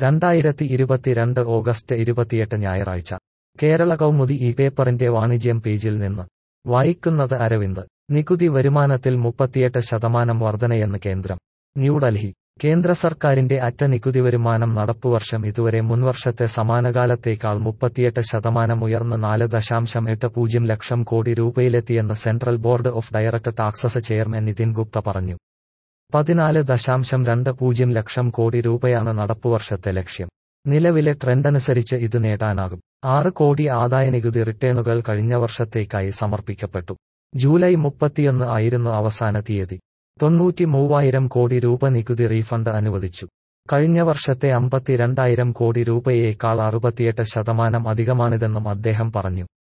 രണ്ടായിരത്തി ഇരുപത്തിരണ്ട് ഓഗസ്റ്റ് ഇരുപത്തിയെട്ട് ഞായറാഴ്ച കേരള കൗമുദി ഈ പേപ്പറിന്റെ വാണിജ്യം പേജിൽ നിന്ന് വായിക്കുന്നത് അരവിന്ദ് നികുതി വരുമാനത്തിൽ മുപ്പത്തിയെട്ട് ശതമാനം വർധനയെന്ന് കേന്ദ്രം ന്യൂഡൽഹി കേന്ദ്ര സർക്കാരിന്റെ അറ്റ നികുതി വരുമാനം നടപ്പുവർഷം ഇതുവരെ മുൻവർഷത്തെ സമാനകാലത്തേക്കാൾ മുപ്പത്തിയെട്ട് ശതമാനം ഉയർന്ന് നാല് ദശാംശം എട്ട് പൂജ്യം ലക്ഷം കോടി രൂപയിലെത്തിയെന്ന് central board of director taxes chairman Nitin Gupta പറഞ്ഞു പതിനാല് ദശാംശം രണ്ട് പൂജ്യം ലക്ഷം കോടി രൂപയാണ് നടപ്പുവർഷത്തെ ലക്ഷ്യം നിലവിലെ ട്രെൻഡനുസരിച്ച് ഇത് നേടാനാകും ആറ് കോടി ആദായനികുതി റിട്ടേണുകൾ കഴിഞ്ഞ വർഷത്തേക്കായി സമർപ്പിക്കപ്പെട്ടു ജൂലൈ മുപ്പത്തിയൊന്ന് ആയിരുന്നു അവസാന തീയതി തൊണ്ണൂറ്റി മൂവായിരം കോടി രൂപ നികുതി റീഫണ്ട് അനുവദിച്ചു കഴിഞ്ഞ വർഷത്തെ അമ്പത്തിരണ്ടായിരം കോടി രൂപയേക്കാൾ അറുപത്തിയെട്ട് ശതമാനം അധികമാണിതെന്നും അദ്ദേഹം പറഞ്ഞു